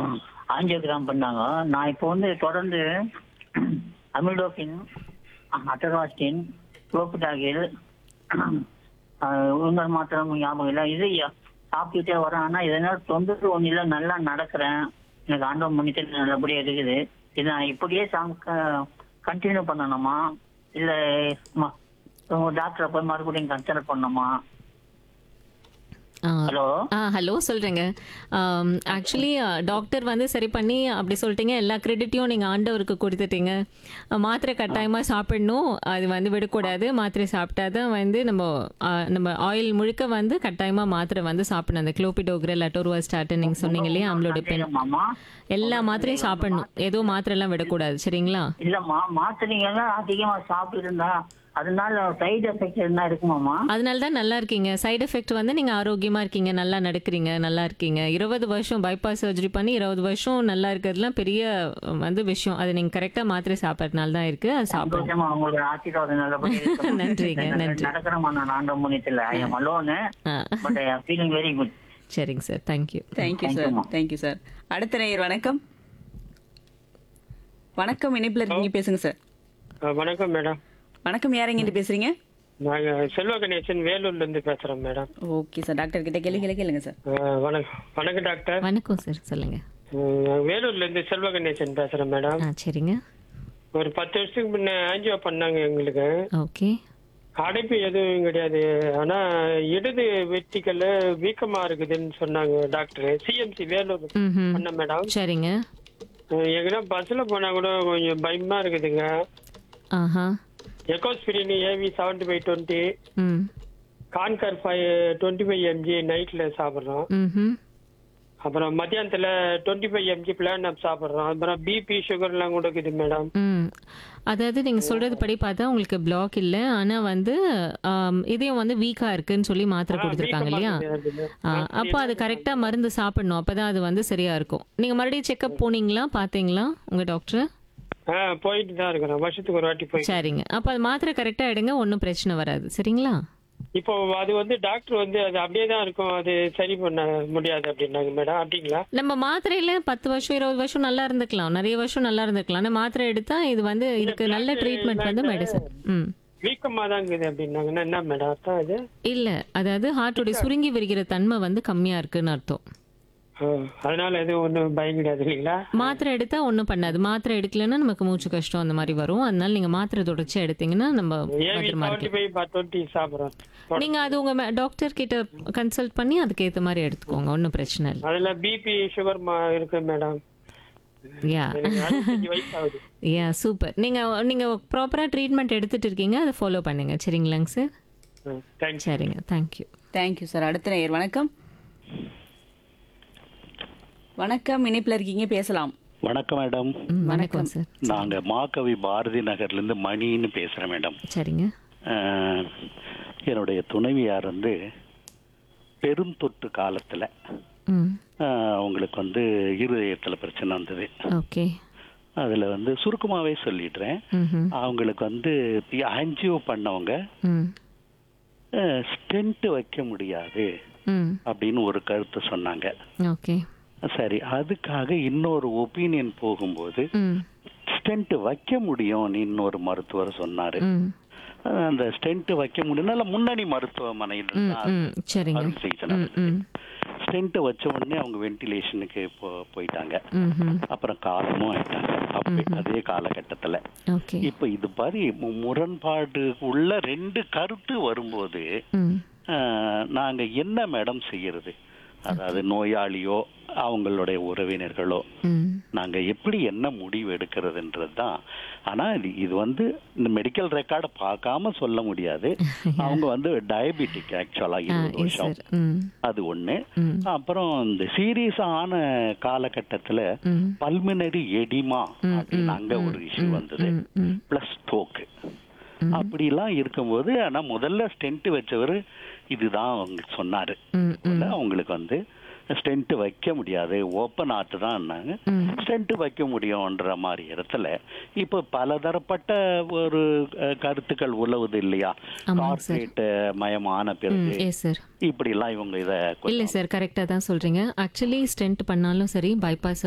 Angiogram பண்ணாங்க நான் இப்போ வந்து தொடர்ந்து அமிலோபின் அட்டராஸ்டின் குளோபிடாகில் உங்கள் மாத்திரம் ஞாபகம் இல்லை இது சாப்பிட்டுட்டே வரேன் ஆனால் இதனால் தொந்தரவு ஒன்றும் இல்லை நல்லா நடக்கிறேன் எனக்கு ஆண்டவன் மன்னித்து நல்லபடியாக இருக்குது இது நான் இப்படியே கண்டினியூ பண்ணணுமா இல்லை டாக்டரை போய் மறுபடியும் கன்சல்ட் பண்ணணுமா ஆ ஹலோ ஆ ஹலோ சொல்கிறேங்க ஆக்சுவலி டாக்டர் வந்து சரி பண்ணி அப்படி சொல்லிட்டீங்க எல்லா கிரெடிட்டையும் நீங்கள் ஆண்டவருக்கு கொடுத்துட்டீங்க அஹ், மாத்திரை கட்டாயமாக சாப்பிடணும் அது வந்து விடக்கூடாது மாத்திரை சாப்பிட்டா தான் வந்து நம்ம ஆ, நம்ம ஆயில் முழுக்க வந்து கட்டாயமாக மாத்திரை வந்து சாப்பிடணும் அந்த குளோபிடோக்ரல் அட்டோர்வாஸ்டாட்டன் நீங்கள் சொன்னீங்க இல்லையா அவங்களோட பெண் மாமா எல்லா மாத்திரையும் சாப்பிடணும் ஏதோ மாத்திரைலாம் விடக்கூடாது சரிங்களா இல்லம்மா மாத்திரைங்க எல்லாம் அதிகமா சாப்பிட்டு இருந்தா அதனால சைடு எஃபெக்ட் என்ன இருக்குமாமா அதனால தான் நல்லா இருக்கீங்க சைடு எஃபெக்ட் வந்து நீங்கள் ஆரோக்கியமாக இருக்கீங்க நல்லா நடக்கிறீங்க நல்லா இருக்கீங்க இருபது வருஷம் பைபாஸ் சர்ஜரி பண்ணி இருபது வருஷம் நல்லா இருக்கிறதுலாம் பெரிய அஹ், வந்து விஷயம் அது நீங்கள் கரெக்டாக மாத்திரை சாப்பிட்றதுனால தான் இருக்குது அது சாப்பிடணும் சந்தோஷமா உங்களோட ஆசீர்வாதம் நல்லபடியா இருக்கணும். நன்றிங்க, நன்றி. நடக்கிறமா நான் ஆண்ட முனியத்தில் I am alone ah but I feeling very good சரிங்க sir thank you thank you sir thank you sir அடுத்த நேயர் வணக்கம் வணக்கம் இணைப்பில் இருக்கீங்க பேசுங்க சார் ஆ, வணக்கம் மேடம் வணக்கம் யார் எங்கிட்டு பேசுறீங்க நாங்க செல்வ கணேசன் வேலூர்ல இருந்து பேசுறோம் மேடம் ஓகே சார் டாக்டர் கிட்ட கேள்வி கேள்வி கேளுங்க சார் ஆ, வணக்கம் வணக்கம் டாக்டர் வணக்கம் சார் சொல்லுங்கள் ம், நான் வேலூர்ல இருந்து செல்வ கணேசன் பேசுறேன் மேடம் ஆ சரிங்க ஒரு பத்து வருஷத்துக்கு முன்ன ஆஞ்சியோ பண்ணாங்க எங்களுக்கு ஓகே அடைப்பு எதுவும் கிடையாது ஆனா இடது வெட்டிக்கல்ல வீக்கமா இருக்குதுன்னு சொன்னாங்க டாக்டர் சிஎம்சி வேலூர் ம் பண்ண மேடம் சரிங்க எங்கன்னா பஸ்ல போனா கூட கொஞ்சம் பயமா இருக்குதுங்க ஆஹா Ecosprin AV seventy five twenty ம் Concor five twenty five mg நைட்ல சாப்பிட்றோம் ம் அப்புறம் மத்தியானத்துல twenty five mg plan up சாப்பிட்றோம் அப்புறம் பிபி சுகர்லாம் கூட இருக்குது மேடம் ம் அதாவது நீங்கள் சொல்கிறது படி பார்த்தா உங்களுக்கு பிளாக் இல்லை ஆனால் வந்து ஆம், இதயம் வந்து வீக்காக இருக்குன்னு சொல்லி மாத்திரை கொடுத்துருக்காங்க இல்லையா ஆ, அப்போ அது கரெக்டாக மருந்து சாப்பிடணும் அப்போ தான் அது வந்து சரியாக இருக்கும் நீங்கள் மறுபடியும் செக்கப் போனீங்களா பார்த்தீங்களா உங்கள் டாக்டர் ஆ போயிட்டு தான் இருக்கிறோம் வருஷத்துக்கு ஒரு வாட்டி போய் சரிங்க அப்போ அது மாத்திரை கரெக்டாக எடுங்க ஒன்றும் பிரச்சனை வராது சரிங்களா இப்போ அது வந்து டாக்டர் வந்து அது அப்படியே தான் இருக்கும் அது சரி பண்ண முடியாது அப்படின்னாங்க மேடம் அப்படிங்களா நம்ம மாத்திரையில பத்து வருஷம் இருபது வருஷம் நல்லா இருந்துக்கலாம் நிறைய வருஷம் நல்லா இருந்துக்கலாம் ஆனால் மாத்திரை எடுத்தா இது வந்து இதுக்கு நல்ல ட்ரீட்மெண்ட் வந்து மெடிசன் ம் வீக்கமா தான் இருக்குது அப்படின்னாங்கன்னா என்ன மேடம் அர்த்தம் அது இல்லை அதாவது ஹார்ட்டுடைய சுருங்கி விரிகிற தன்மை வந்து கம்மியாக இருக்குன்னு அர்த்தம் ஆ, அதனால எதுவும் ஒன்றும் பயம் கிடையாது இல்லைங்களா மாத்திரை எடுத்தா ஒன்றும் பண்ணாது மாத்திரை எடுக்கலைன்னா நமக்கு மூச்சு கஷ்டம் அந்த மாதிரி வரும் அதனால நீங்க மாத்திரை தொடர்ச்சியா எடுத்தீங்கன்னா நம்ம ஏவி பத்திரமா செவன்டி இருக்கு ஃபைவ் டுவெண்ட்டி சாப்பிட்றோம் நீங்க அது உங்க டாக்டர் கிட்ட கன்சல்ட் பண்ணி அதுக்கு ஏத்த மாதிரி எடுத்துக்கோங்க ஒன்றும் பிரச்சனை இல்லை அதுல பிபி சுகர் இருக்கு மேடம் யா எனக்கு அறுபத்தஞ்சு வயசு ஆகுது யா சூப்பர் நீங்க நீங்க ப்ராப்பரா ட்ரீட்மெண்ட் எடுத்துட்டு இருக்கீங்க அதை ஃபாலோ பண்ணுங்க சரிங்களாங்க சார் தேங்க்ஸ் சரிங்க தேங்க்யூ தேங்க்யூ சார் அடுத்த நேயர் வணக்கம் வணக்கம் இணைப்பில் இருக்கீங்க பேசலாம் வணக்கம் மேடம் வணக்கம் சார் நாங்க மாகவி பாரதி நகர்ல இருந்து மணின்னு பேசுறேன் மேடம் சரிங்க அஹ், என்னுடைய துணைவியார் வந்து பெருந்தொற்று காலத்துல ம் அஹ், அவங்களுக்கு வந்து இருதயத்துல பிரச்சனை வந்தது ஓகே அதுல வந்து சுருக்கமாவே சொல்லிடுறேன் ம் அவங்களுக்கு வந்து ஆன்ஜியோ பண்ணவங்க ம் ஸ்டென்ட் வைக்க முடியாது ம் அப்படின்னு ஒரு கருத்து சொன்னாங்க ஓகே சரி அதுக்காக இன்னொரு ஒப்பீனியன் போகும்போது ம் ஸ்டென்ட் வைக்க முடியும்னு இன்னொரு மருத்துவர் சொன்னாரு ம் அஹ் அந்த ஸ்டென்ட் வைக்க முடியும் நல்ல முன்னணி மருத்துவமனையில் ம் தான் ம் சரிங்க அறுவை சிகிச்சை ம் நடந்தது. ம் ஸ்டென்ட் வச்ச உடனே அவங்க வென்டிலேஷனுக்கு போ போயிட்டாங்க ம் ம் அப்புறம் காலமும் ஆயிட்டாங்க அப்ப அதே காலகட்டத்துல ஓகே இப்ப இது மாதிரி மு- முரண்பாடு உள்ள ரெண்டு கருத்து வரும்போது ம் அஹ், நாங்க என்ன மேடம் செய்யறது அதாவது நோயாளியோ அவங்களுடைய உறவினர்களோ ம் நாங்க எப்படி என்ன முடிவு எடுக்கிறதுன்றது தான் ஆனா இது இது வந்து இந்த மெடிக்கல் ரெக்கார்டை பார்க்காம சொல்ல முடியாது அவங்க வந்து டயபெட்டிக் ஆக்சுவலா ஆ இருபது எஸ் வருஷம் சார் ம் அது ஒண்ணு ம் அப்புறம் இந்த சீரியஸ் ஆன காலகட்டத்துல ம் பல்மினரி எடிமா அப்படின்னு அங்க ஒரு இஷ்யூ வந்தது ம் ம் பிளஸ் ஸ்ட்ரோக்கு அப்படிலாம் இருக்கும்போது ஆனா முதல்ல ஸ்டென்ட் வச்சவர் இதுதான் அவங்க சொன்னாரு ம் ம் அவங்களுக்கு வந்து ஸ்டென்ட் வைக்க முடியாது ஓப்பன் ஆர்ட் தான் ம். ஸ்டென்ட் வைக்க முடியும்ன்ற மாதிரி இடத்துல இப்ப பலதரப்பட்ட ஒரு அஹ், கருத்துக்கள் உலவுது இல்லையா ஆமாங்க சார். கார்பரேட் மயமான ம் பிறகு எஸ் சார் இப்படி எல்லாம் இவங்க இத இல்லை சார் கரெக்டாக தான் சொல்கிறீங்க ஆக்சுவலி ஸ்டென்ட் பண்ணாலும் சரி பைபாஸ்